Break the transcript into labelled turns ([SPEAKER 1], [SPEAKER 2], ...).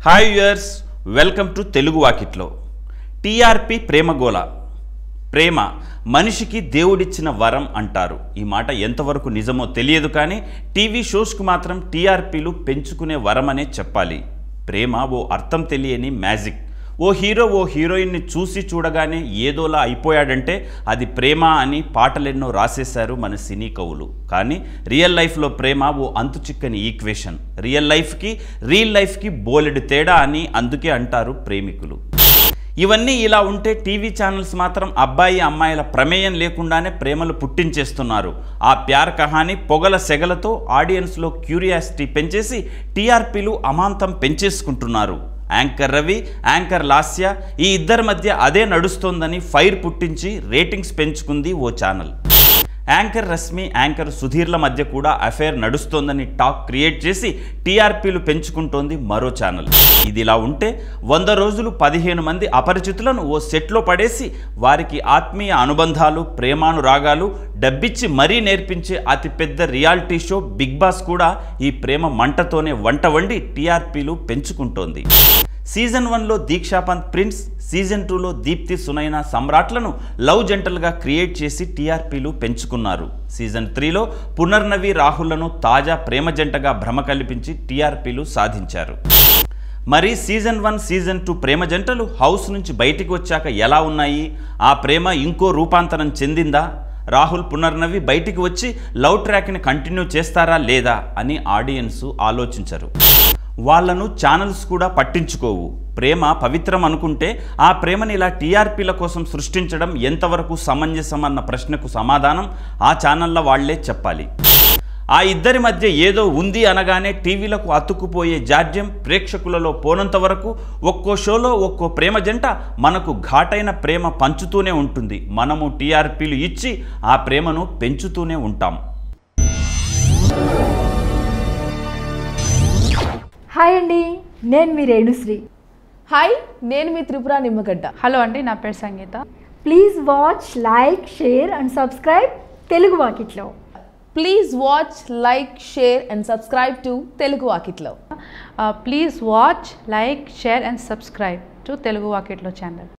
[SPEAKER 1] hi viewers welcome to Telugu వాకిట్లో TRP ప్రేమగోళ ప్రేమ మనిషికి దేవుడిచ్చిన వరం అంటారు ఈ మాట ఎంతవరకు నిజమో తెలియదు కానీ టీవీ షోస్కు మాత్రం టీఆర్పీలు పెంచుకునే వరం అనే చెప్పాలి ప్రేమ ఓ అర్థం తెలియని మ్యాజిక్ ఓ హీరో ఓ హీరోయిన్ని చూసి చూడగానే ఏదోలా అయిపోయాడంటే అది ప్రేమ అని పాటలెన్నో రాసేశారు మన సినీ కవులు కానీ రియల్ లైఫ్లో ప్రేమ ఓ అంతు చిక్కని ఈక్వేషన్ రియల్ లైఫ్కి రియల్ లైఫ్కి బోలెడు తేడా అని అందుకే అంటారు ప్రేమికులు ఇవన్నీ ఇలా ఉంటే టీవీ ఛానల్స్ మాత్రం అబ్బాయి అమ్మాయిల ప్రమేయం లేకుండానే ప్రేమలు పుట్టించేస్తున్నారు ఆ ప్యార్ కహాని పొగల సెగలతో ఆడియన్స్లో క్యూరియాసిటీ పెంచేసి టీఆర్పీలు అమాంతం పెంచేసుకుంటున్నారు యాంకర్ రవి యాంకర్ లాస్య ఈ ఇద్దరి మధ్య అదే నడుస్తోందని ఫైర్ పుట్టించి రేటింగ్స్ పెంచుకుంది ఓ ఛానల్ యాంకర్ రశ్మి యాంకర్ సుధీర్ల మధ్య కూడా అఫైర్ నడుస్తోందని టాక్ క్రియేట్ చేసి టీఆర్పీలు పెంచుకుంటోంది మరో ఛానల్ ఇది ఇలా ఉంటే వంద రోజులు పదిహేను మంది అపరిచితులను ఓ సెట్లో పడేసి వారికి ఆత్మీయ అనుబంధాలు ప్రేమానురాగాలు డబ్బిచ్చి మరీ నేర్పించే అతిపెద్ద రియాలిటీ షో బిగ్ బాస్ కూడా ఈ ప్రేమ మంటతోనే వంట వండి టీఆర్పీలు పెంచుకుంటోంది సీజన్ వన్లో దీక్షాపంత్ ప్రిన్స్ సీజన్ టూలో దీప్తి సునైన సమ్రాట్లను లవ్ జంటలుగా క్రియేట్ చేసి టీఆర్పీలు పెంచుకున్నారు సీజన్ త్రీలో పునర్నవి రాహుల్లను తాజా ప్రేమ జంటగా భ్రమ కల్పించి టీఆర్పీలు సాధించారు మరి సీజన్ వన్ సీజన్ టూ ప్రేమ జంటలు హౌస్ నుంచి బయటికి వచ్చాక ఎలా ఉన్నాయి ఆ ప్రేమ ఇంకో రూపాంతరం చెందిందా రాహుల్ పునర్నవి బయటికి వచ్చి లవ్ ట్రాక్ని కంటిన్యూ చేస్తారా లేదా అని ఆడియన్స్ ఆలోచించరు వాళ్ళను ఛానల్స్ కూడా పట్టించుకోవు ప్రేమ పవిత్రం అనుకుంటే ఆ ప్రేమని ఇలా టీఆర్పీల కోసం సృష్టించడం ఎంతవరకు సమంజసం అన్న ప్రశ్నకు సమాధానం ఆ ఛానళ్ళ వాళ్లే చెప్పాలి ఆ ఇద్దరి మధ్య ఏదో ఉంది అనగానే టీవీలకు అతుక్కుపోయే జాడ్యం ప్రేక్షకులలో పోనంత వరకు ఒక్కో షోలో ఒక్కో ప్రేమ జంట మనకు ఘాటైన ప్రేమ పంచుతూనే ఉంటుంది మనము టీఆర్పీలు ఇచ్చి ఆ ప్రేమను పెంచుతూనే ఉంటాం
[SPEAKER 2] హాయ్ అండి నేను మీ రేణుశ్రీ
[SPEAKER 3] హాయ్ నేను మీ త్రిపుర నిమ్మగడ్డ
[SPEAKER 4] హలో అండి నా పేరు Sangeetha
[SPEAKER 2] please watch like share and subscribe Telugu వాకిట్లో
[SPEAKER 3] please watch like share and subscribe to Telugu వాకిట్లో
[SPEAKER 4] please watch like share and subscribe to Telugu వాకెట్లో ఛానల్